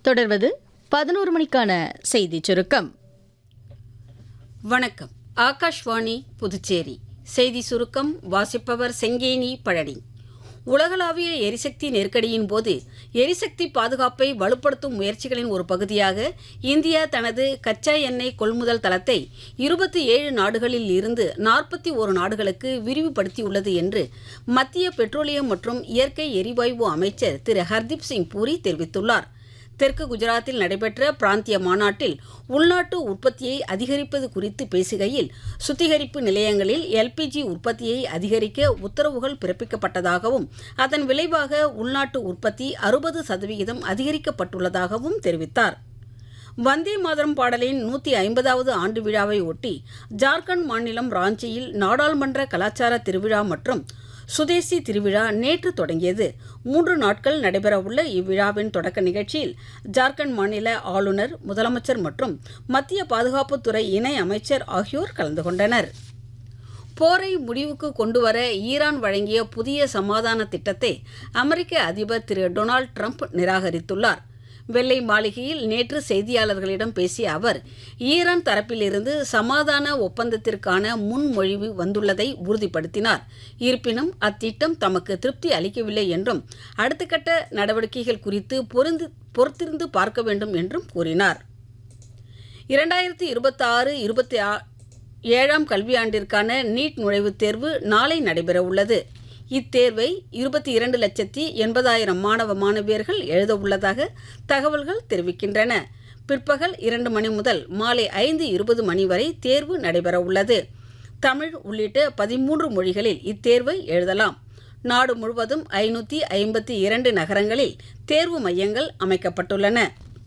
தொடர்வது பதினோரு மணிக்கான செய்திச் சுருக்கம் வணக்கம் ஆகாஷ்வாணி புதுச்சேரி செய்தி சுருக்கம் வாசிப்பவர் செங்கேனி பழனி உலகளாவிய எரிசக்தி நெருக்கடியின் போது எரிசக்தி பாதுகாப்பை வலுப்படுத்தும் முயற்சிகளின் ஒரு பகுதியாக இந்தியா தனது கச்சா எண்ணெய் கொள்முதல் தளத்தை இருபத்தி ஏழு நாடுகளில் இருந்து நாற்பத்தி ஒரு நாடுகளுக்கு விரிவுபடுத்தியுள்ளது என்று மத்திய பெட்ரோலியம் மற்றும் இயற்கை எரிவாயு அமைச்சர் திரு ஹர்தீப் சிங் பூரி தெரிவித்துள்ளார் தெற்கு குஜராத்தில் நடைபெற்ற பிராந்திய மாநாட்டில் உள்நாட்டு உற்பத்தியை அதிகரிப்பது குறித்து பேசுகையில் சுத்திகரிப்பு நிலையங்களில் எல்பிஜி உற்பத்தியை அதிகரிக்க உத்தரவுகள் பிறப்பிக்கப்பட்டதாகவும் அதன் விளைவாக உள்நாட்டு உற்பத்தி அறுபது சதவிகிதம் அதிகரிக்கப்பட்டுள்ளதாகவும் தெரிவித்தார் வந்தே மாதரம் பாடலின் நூற்றி ஐம்பதாவது ஆண்டு விழாவை ஒட்டி ஜார்க்கண்ட் மாநிலம் ராஞ்சியில் நாடாளுமன்ற கலாச்சார திருவிழா மற்றும் சுதேசி திருவிழா நேற்று தொடங்கியது மூன்று நாட்கள் நடைபெறவுள்ள இவ்விழாவின் தொடக்க நிகழ்ச்சியில் ஜார்க்கண்ட் மாநில ஆளுநர் முதலமைச்சர் மற்றும் மத்திய பாதுகாப்புத்துறை இணை அமைச்சர் ஆகியோர் கலந்து கொண்டனர் போரை முடிவுக்கு கொண்டுவர ஈரான் வழங்கிய புதிய சமாதான திட்டத்தை அமெரிக்க அதிபர் திரு டொனால்ட் ட்ரம்ப் நிராகரித்துள்ளார் வெள்ளை மாளிகையில் நேற்று செய்தியாளர்களிடம் பேசிய அவர் ஈரான் தரப்பிலிருந்து சமாதான ஒப்பந்தத்திற்கான முன்மொழிவு வந்துள்ளதை உறுதிப்படுத்தினார் இருப்பினும் அத்திட்டம் தமக்கு திருப்தி அளிக்கவில்லை என்றும் அடுத்த கட்ட நடவடிக்கைகள் குறித்து பொருந்து பொறுத்திருந்து பார்க்க வேண்டும் என்றும் கூறினார் இரண்டாயிரத்தி இருபத்தாறு இருபத்தி ஏழாம் கல்வியாண்டிற்கான நீட் நுழைவுத் தேர்வு நாளை நடைபெறவுள்ளது இத்தேர்வை இருபத்தி இரண்டு லட்சத்தி எண்பதாயிரம் மாணவ மாணவியர்கள் எழுத உள்ளதாக தகவல்கள் தெரிவிக்கின்றன பிற்பகல் இரண்டு மணி முதல் மாலை ஐந்து இருபது மணி வரை தேர்வு நடைபெறவுள்ளது தமிழ் உள்ளிட்ட பதிமூன்று மொழிகளில் இத்தேர்வை எழுதலாம் நாடு முழுவதும் ஐநூற்றி ஐம்பத்தி இரண்டு நகரங்களில் தேர்வு மையங்கள் அமைக்கப்பட்டுள்ளன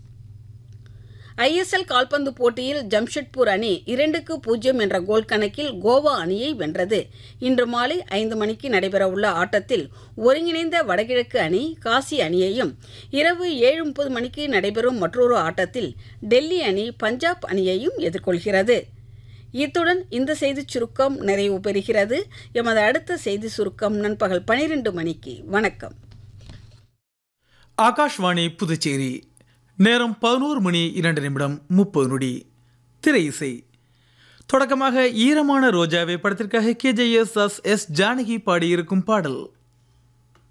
ஐஎஸ்எல் கால்பந்து போட்டியில் ஜம்ஷெட்பூர் அணி இரண்டுக்கு பூஜ்ஜியம் என்ற கோல் கணக்கில் கோவா அணியை வென்றது இன்று மாலை ஐந்து மணிக்கு நடைபெறவுள்ள ஆட்டத்தில் ஒருங்கிணைந்த வடகிழக்கு அணி காசி அணியையும் இரவு ஏழு முப்பது மணிக்கு நடைபெறும் மற்றொரு ஆட்டத்தில் டெல்லி அணி பஞ்சாப் அணியையும் எதிர்கொள்கிறது இத்துடன் இந்த செய்திச் சுருக்கம் நிறைவு பெறுகிறது எமது அடுத்த செய்தி சுருக்கம் நண்பகல் பனிரெண்டு மணிக்கு வணக்கம் ஆகாஷ்வாணி புதுச்சேரி நேரம் பதினோரு மணி இரண்டு நிமிடம் முப்பது நொடி திரை இசை தொடக்கமாக ஈரமான ரோஜாவை படத்திற்காக K J S S Janaki பாடியிருக்கும் பாடல்